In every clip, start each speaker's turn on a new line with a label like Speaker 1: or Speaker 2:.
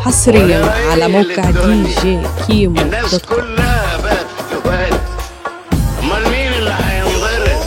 Speaker 1: حصريا على موقع دي جي كيمو
Speaker 2: الناس
Speaker 1: دوت كوم.
Speaker 2: كلها بقت تبات امال مين اللي هينضرب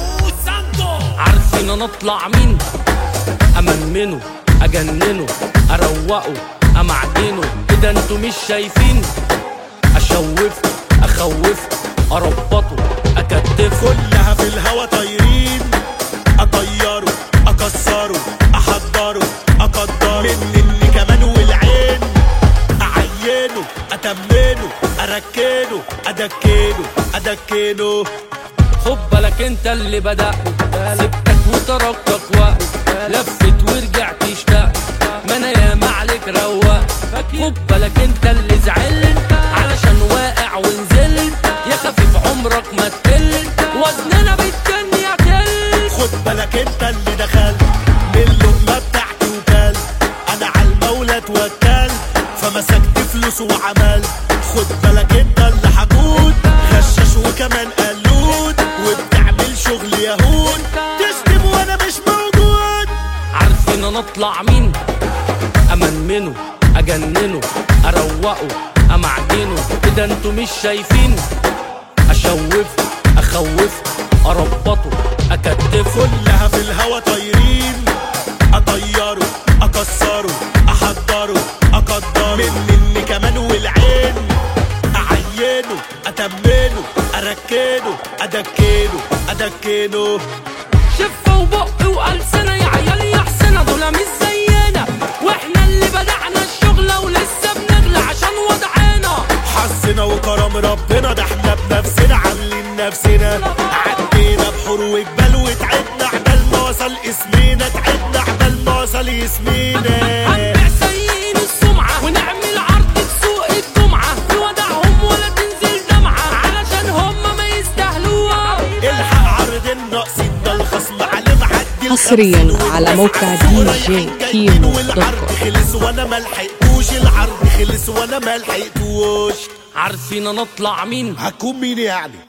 Speaker 3: عارفين انا اطلع مين امنمنه اجننه اروقه امعدنه كده انتوا مش شايفين اشوفه اخوفه اربطه اكتفه
Speaker 4: كلها في الهوا طايرين اطيره اكسره احضره اقدره مني كمان والعين اعينه اتمنه اركنه ادكنه ادكنه
Speaker 3: خد بالك انت اللي بدأ سبتك وتركتك وقت لفت ورجعت اشتاق ما انا ياما عليك روق خد بالك انت اللي زعلت علشان واقع ونزلت يا خفيف عمرك ما تقل وزننا بالتاني يعتل
Speaker 4: خد بالك انت اللي دخلت من اللقمه بتاعتي وكلت انا على المولى اتوكلت فمسكت فلوس وعملت خد بالك انت اللي حقود غشاش وكمان قلود وبتعمل شغل يهود تشتم وانا مش موجود
Speaker 3: عارفين انا اطلع مين امنمنه اجننه اروقه امعجنه كده انتوا مش شايفين اشوفه اخوفه اربطه اكتفه
Speaker 4: كلها في الهوا طايرين اطيره اكسره احضره اقدره مني كمان والعين اعينه اتمنه اركنه ادكنه ادكنه
Speaker 3: شفة وبق وألسنة يا عيال يا حسنة دول مش زينا واحنا اللي بدعنا الشغلة ولسه بنغلى عشان وضعنا
Speaker 4: حظنا وكرم ربنا ده احنا بنفسنا عاملين نفسنا عدينا بحور وجبال وتعبنا عبال ما وصل اسمنا تعبنا عبال ما وصل اسمنا
Speaker 3: هنبيع سيئين السمعة ونعمل عرض في سوق الجمعة في ودعهم ولا تنزل دمعة علشان هم ما يستاهلوها
Speaker 4: الحق عرض الناقصين ده الخصم على معدي
Speaker 1: حصرياً
Speaker 4: الخمسين
Speaker 1: على موقع
Speaker 4: والعسل
Speaker 1: دي جي
Speaker 4: رايحين
Speaker 1: كيمو
Speaker 4: جايين
Speaker 1: دوت
Speaker 4: والعرض
Speaker 1: كوم.
Speaker 4: خلص وانا ملحقتوش العرض خلص وانا ملحقتوش
Speaker 3: عارفين انا اطلع مين
Speaker 4: هكون مين يعني